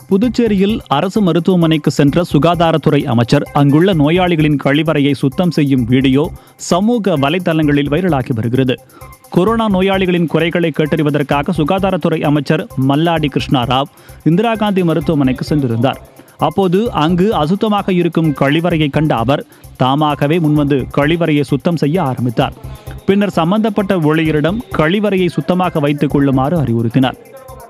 புதுச்சேரியில் அரசு மருத்துவமனைக்கு சென்ற சுகாதாரத்துறை அமைச்சர் அங்குள்ள நோயாளிகளின் கழிவறையை சுத்தம் செய்யும் வீடியோ சமூக வலைதளங்களில் வைரலாகி வருகிறது கொரோனா நோயாளிகளின் குறைகளை கேட்டறிவதற்காக சுகாதாரத்துறை அமைச்சர் மல்லாடி கிருஷ்ணா ராவ் இந்திரா காந்தி மருத்துவமனைக்கு சென்றிருந்தார் அப்போது அங்கு அசுத்தமாக இருக்கும் கழிவறையை கண்ட அவர் தாமாகவே முன்வந்து கழிவறையை சுத்தம் செய்ய ஆரம்பித்தார் பின்னர் சம்பந்தப்பட்ட ஊழியரிடம் கழிவறையை சுத்தமாக வைத்துக் கொள்ளுமாறு அறிவுறுத்தினார்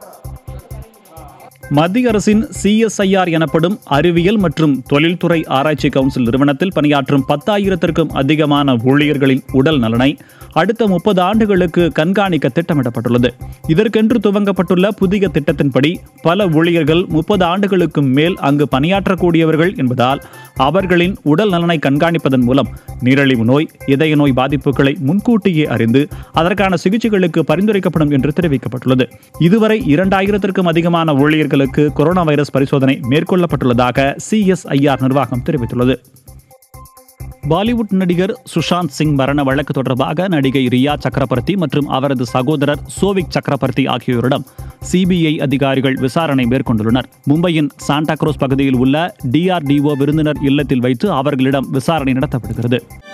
மத்திய அரசின் சிஎஸ்ஐஆர் எனப்படும் அறிவியல் மற்றும் தொழில்துறை ஆராய்ச்சி கவுன்சில் நிறுவனத்தில் பணியாற்றும் பத்தாயிரத்திற்கும் அதிகமான ஊழியர்களின் உடல் நலனை அடுத்த முப்பது ஆண்டுகளுக்கு கண்காணிக்க திட்டமிடப்பட்டுள்ளது இதற்கென்று துவங்கப்பட்டுள்ள புதிய திட்டத்தின்படி பல ஊழியர்கள் முப்பது ஆண்டுகளுக்கு மேல் அங்கு பணியாற்றக்கூடியவர்கள் என்பதால் அவர்களின் உடல் நலனை கண்காணிப்பதன் மூலம் நீரிழிவு நோய் இதய நோய் பாதிப்புகளை முன்கூட்டியே அறிந்து அதற்கான சிகிச்சைகளுக்கு பரிந்துரைக்கப்படும் என்று தெரிவிக்கப்பட்டுள்ளது இதுவரை இரண்டாயிரத்திற்கும் அதிகமான ஊழியர்களுக்கு கொரோனா வைரஸ் பரிசோதனை மேற்கொள்ளப்பட்டுள்ளதாக சிஎஸ்ஐஆர் நிர்வாகம் தெரிவித்துள்ளது பாலிவுட் நடிகர் சுஷாந்த் சிங் மரண வழக்கு தொடர்பாக நடிகை ரியா சக்கரவர்த்தி மற்றும் அவரது சகோதரர் சோவிக் சக்கரவர்த்தி ஆகியோரிடம் சிபிஐ அதிகாரிகள் விசாரணை மேற்கொண்டுள்ளனர் மும்பையின் சாண்டா குரோஸ் பகுதியில் உள்ள டிஆர்டிஓ விருந்தினர் இல்லத்தில் வைத்து அவர்களிடம் விசாரணை நடத்தப்படுகிறது